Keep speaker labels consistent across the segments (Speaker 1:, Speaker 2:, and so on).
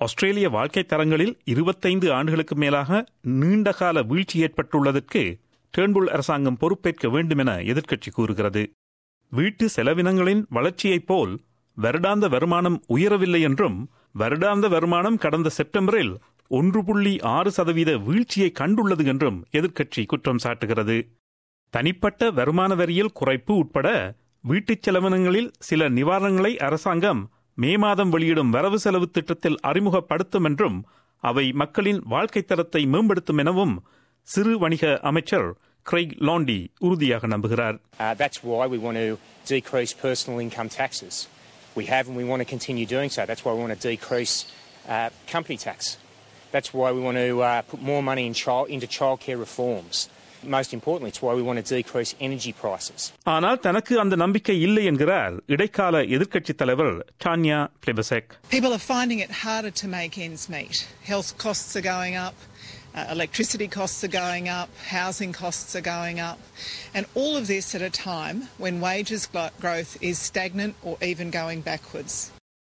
Speaker 1: ஆஸ்திரேலிய வாழ்க்கை தரங்களில் இருபத்தைந்து ஆண்டுகளுக்கு மேலாக நீண்டகால வீழ்ச்சி ஏற்பட்டுள்ளதற்கு டேர்ன்புல் அரசாங்கம் பொறுப்பேற்க வேண்டும் என எதிர்க்கட்சி கூறுகிறது வீட்டு செலவினங்களின் வளர்ச்சியைப் போல் வருடாந்த வருமானம் உயரவில்லை என்றும் வருடாந்த வருமானம் கடந்த செப்டம்பரில் ஒன்று புள்ளி ஆறு சதவீத வீழ்ச்சியை கண்டுள்ளது என்றும் எதிர்க்கட்சி குற்றம் சாட்டுகிறது தனிப்பட்ட வருமான வரியில் குறைப்பு உட்பட வீட்டுச் செலவினங்களில் சில நிவாரணங்களை அரசாங்கம் மே மாதம் வெளியிடும் வரவு செலவு திட்டத்தில் அறிமுகப்படுத்தும் என்றும் அவை மக்களின் வாழ்க்கை தரத்தை மேம்படுத்தும் எனவும் சிறு வணிக அமைச்சர் கிரைக் லாண்டி உறுதியாக நம்புகிறார்
Speaker 2: Uh, that's why we want to decrease personal income taxes. We have and we want to continue doing so. That's why we want to decrease uh, company tax. That's why we want to uh, put more money in child, into childcare reforms. Most importantly, it's why we want to decrease energy prices.
Speaker 1: ஆனால் தனக்கு அந்த நம்பிக்கை இல்லை என்கிறார் இடைக்கால எதிர்க்கட்சித் தலைவர் டான்யா பிளெபசெக்
Speaker 3: People are finding it harder to make ends meet. Health costs are going up, uh, electricity costs are going up, housing costs are going up, and all of this at a time when wages glo- growth is stagnant or even going backwards.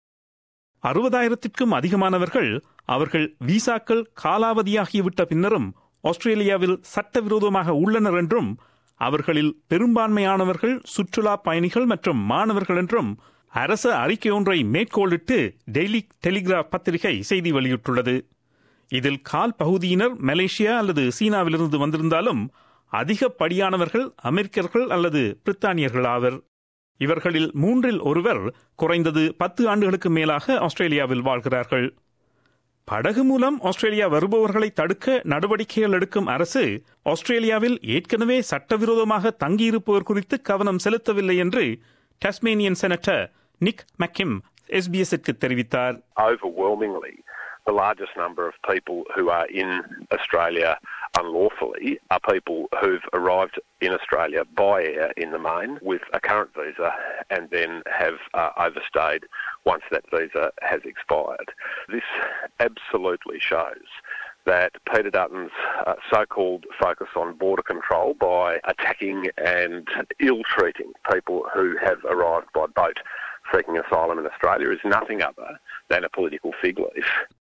Speaker 1: அறுபதாயிரத்திற்கும் அதிகமானவர்கள் அவர்கள் விசாக்கள் காலாவதியாகிவிட்ட பின்னரும் ஆஸ்திரேலியாவில் சட்டவிரோதமாக உள்ளனர் என்றும் அவர்களில் பெரும்பான்மையானவர்கள் சுற்றுலா பயணிகள் மற்றும் மாணவர்கள் என்றும் அரச அறிக்கை ஒன்றை மேற்கோளிட்டு டெய்லி டெலிகிராப் பத்திரிகை செய்தி வெளியிட்டுள்ளது இதில் கால் பகுதியினர் மலேசியா அல்லது சீனாவிலிருந்து வந்திருந்தாலும் அதிகப்படியானவர்கள் அமெரிக்கர்கள் அல்லது பிரித்தானியர்கள் ஆவர் இவர்களில் மூன்றில் ஒருவர் குறைந்தது பத்து ஆண்டுகளுக்கு மேலாக ஆஸ்திரேலியாவில் வாழ்கிறார்கள் படகு மூலம் ஆஸ்திரேலியா வருபவர்களை தடுக்க நடவடிக்கைகள் எடுக்கும் அரசு ஆஸ்திரேலியாவில் ஏற்கனவே சட்டவிரோதமாக தங்கியிருப்பவர் குறித்து கவனம் செலுத்தவில்லை என்று டஸ்மேனியன் செனட்டர் நிக் மக்கிம் எஸ்பிஎஸ்க்கு தெரிவித்தார்
Speaker 4: overwhelmingly, the largest number of people who are in Australia unlawfully are people who've arrived in Australia by air in the main with a current visa and then have uh, overstayed once that visa has expired. This absolutely shows that Peter Dutton's uh, so-called focus on border control by attacking and ill-treating people who have arrived by boat seeking asylum in Australia is nothing other than a political fig leaf.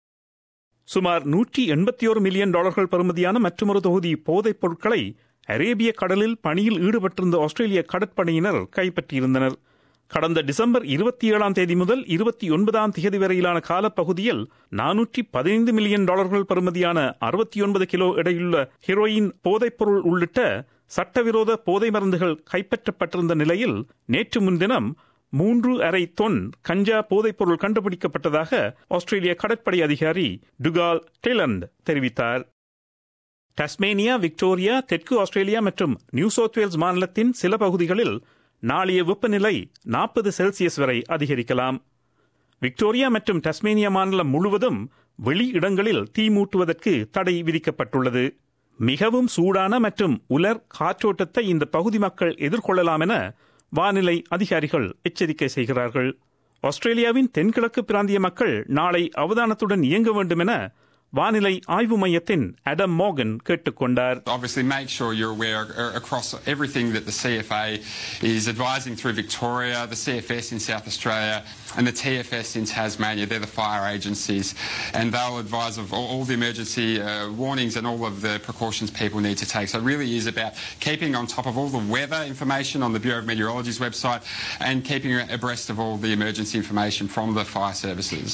Speaker 1: சுமார் நூற்றி எண்பத்தி ஒரு million டாலர்கள் பெறுமதியான மற்றொரு தொகுதி போதைப் பொருட்களை அரேபிய கடலில் பணியில் ஈடுபட்டிருந்த ஆஸ்திரேலிய கடற்படையினர் கைப்பற்றியிருந்தனர் கடந்த டிசம்பர் இருபத்தி ஏழாம் தேதி முதல் இருபத்தி ஒன்பதாம் தேதி வரையிலான காலப்பகுதியில் நானூற்றி பதினைந்து மில்லியன் டாலர்கள் பெறுமதியான அறுபத்தி ஒன்பது கிலோ எடையுள்ள ஹெரோயின் போதைப்பொருள் உள்ளிட்ட சட்டவிரோத போதை மருந்துகள் கைப்பற்றப்பட்டிருந்த நிலையில் நேற்று முன்தினம் மூன்று அரை தொன் கஞ்சா போதைப்பொருள் கண்டுபிடிக்கப்பட்டதாக ஆஸ்திரேலிய கடற்படை அதிகாரி டுகால் டெலண்ட் தெரிவித்தார் டஸ்மேனியா விக்டோரியா தெற்கு ஆஸ்திரேலியா மற்றும் நியூ சவுத் வேல்ஸ் மாநிலத்தின் சில பகுதிகளில் நாளைய வெப்பநிலை நாற்பது செல்சியஸ் வரை அதிகரிக்கலாம் விக்டோரியா மற்றும் டஸ்மேனியா மாநிலம் முழுவதும் வெளி இடங்களில் தீ மூட்டுவதற்கு தடை விதிக்கப்பட்டுள்ளது மிகவும் சூடான மற்றும் உலர் காற்றோட்டத்தை இந்த பகுதி மக்கள் எதிர்கொள்ளலாம் என வானிலை அதிகாரிகள் எச்சரிக்கை செய்கிறார்கள் ஆஸ்திரேலியாவின் தென்கிழக்கு பிராந்திய மக்கள் நாளை அவதானத்துடன் இயங்க வேண்டும் என வானிலை ஆய்வு மையத்தின் அடம் மோகன் கேட்டுக்கொண்டார்
Speaker 5: Obviously, make sure you're aware uh, across everything that the CFA is advising through Victoria, the CFS in South Australia, and the TFS in Tasmania. They're the fire agencies, and they'll advise of all, all the emergency uh, warnings and all of the precautions people need to take. So, it really is about keeping on top of all the weather information on the Bureau of Meteorology's website and keeping abreast of all the emergency information from the fire services.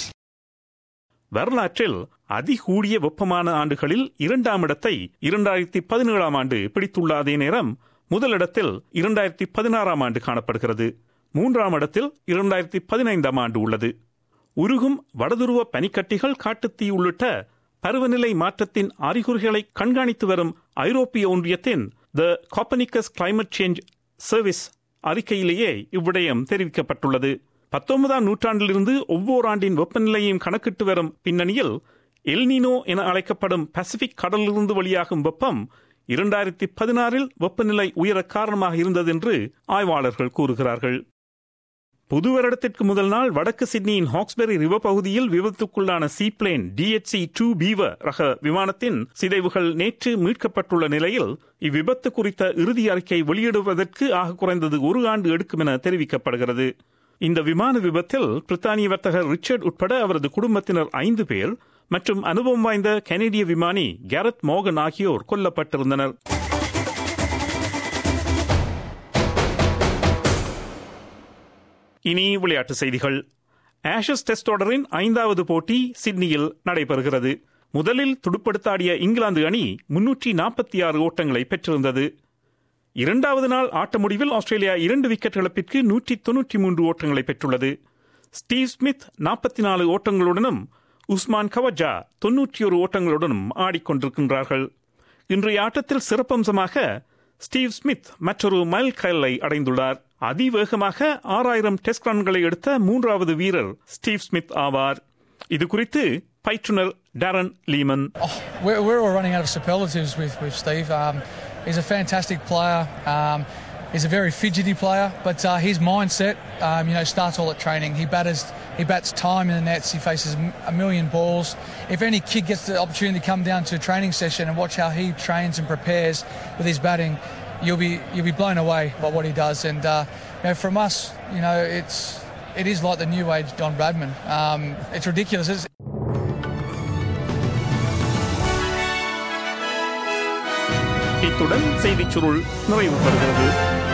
Speaker 1: வரலாற்றில் அதிகூடிய வெப்பமான ஆண்டுகளில் இரண்டாம் இடத்தை இரண்டாயிரத்தி பதினேழாம் ஆண்டு பிடித்துள்ள அதே நேரம் முதலிடத்தில் இரண்டாயிரத்தி பதினாறாம் ஆண்டு காணப்படுகிறது மூன்றாம் இடத்தில் இரண்டாயிரத்தி பதினைந்தாம் ஆண்டு உள்ளது உருகும் வடதுருவ பனிக்கட்டிகள் காட்டுத்தீ உள்ளிட்ட பருவநிலை மாற்றத்தின் அறிகுறிகளை கண்காணித்து வரும் ஐரோப்பிய ஒன்றியத்தின் the Copernicus climate change service அறிக்கையிலேயே இவ்விடயம் தெரிவிக்கப்பட்டுள்ளது பத்தொன்பதாம் நூற்றாண்டிலிருந்து ஒவ்வொரு ஆண்டின் வெப்பநிலையையும் கணக்கிட்டு வரும் பின்னணியில் எல்னினோ என அழைக்கப்படும் பசிபிக் கடலிலிருந்து வெளியாகும் வெப்பம் இரண்டாயிரத்தி பதினாறில் வெப்பநிலை உயர காரணமாக இருந்தது என்று ஆய்வாளர்கள் கூறுகிறார்கள் புது வருடத்திற்கு முதல் நாள் வடக்கு சிட்னியின் ஹாக்ஸ்பெரி ரிவர் பகுதியில் விபத்துக்குள்ளான சீப்ளேன் டிஎச்சி டூ பீவர் ரக விமானத்தின் சிதைவுகள் நேற்று மீட்கப்பட்டுள்ள நிலையில் இவ்விபத்து குறித்த இறுதி அறிக்கை வெளியிடுவதற்கு ஆக குறைந்தது ஒரு ஆண்டு எடுக்கும் என தெரிவிக்கப்படுகிறது இந்த விமான விபத்தில் பிரித்தானிய வர்த்தகர் ரிச்சர்ட் உட்பட அவரது குடும்பத்தினர் ஐந்து பேர் மற்றும் அனுபவம் வாய்ந்த கனேடிய விமானி கேரத் மோகன் ஆகியோர் கொல்லப்பட்டிருந்தனர் இனி விளையாட்டுச் செய்திகள் ஆஷஸ் டெஸ்ட் தொடரின் ஐந்தாவது போட்டி சிட்னியில் நடைபெறுகிறது முதலில் துடுப்படுத்தாடிய இங்கிலாந்து அணி முன்னூற்றி நாற்பத்தி ஆறு ஓட்டங்களை பெற்றிருந்தது இரண்டாவது நாள் ஆட்ட முடிவில் ஆஸ்திரேலியா இரண்டு விக்கெட் இழப்பிற்கு நூற்றி தொன்னூற்றி மூன்று ஓட்டங்களை பெற்றுள்ளது ஸ்டீவ் ஸ்மித் நாற்பத்தி நாலு ஓட்டங்களுடனும் உஸ்மான் கவஜா தொன்னூற்றி ஒரு ஓட்டங்களுடனும் ஆடிக்கொண்டிருக்கின்றார்கள் இன்றைய ஆட்டத்தில் சிறப்பம்சமாக ஸ்டீவ் ஸ்மித் மற்றொரு மைல் கைலை அடைந்துள்ளார் அதிவேகமாக ஆறாயிரம் டெஸ்ட் ரன்களை எடுத்த மூன்றாவது வீரர் ஸ்டீவ் ஸ்மித் ஆவார் இது குறித்து பயிற்றுனர் Darren Lehmann
Speaker 6: Oh, we're, we're all running out of superlatives with, with Steve. Um, he's a fantastic player. Um, he's a very fidgety player, but uh, his mindset, um, you know, starts all at training. He batters, he bats time in the nets. He faces m- a million balls. If any kid gets the opportunity to come down to a training session and watch how he trains and prepares with his batting, you'll be you'll be blown away by what he does. And uh, you know, from us, you know, it's it is like the new age Don Bradman. Um, it's ridiculous. It's,
Speaker 1: இத்துடன் செய்திச் சுருள் நிறைவு பெறுகிறது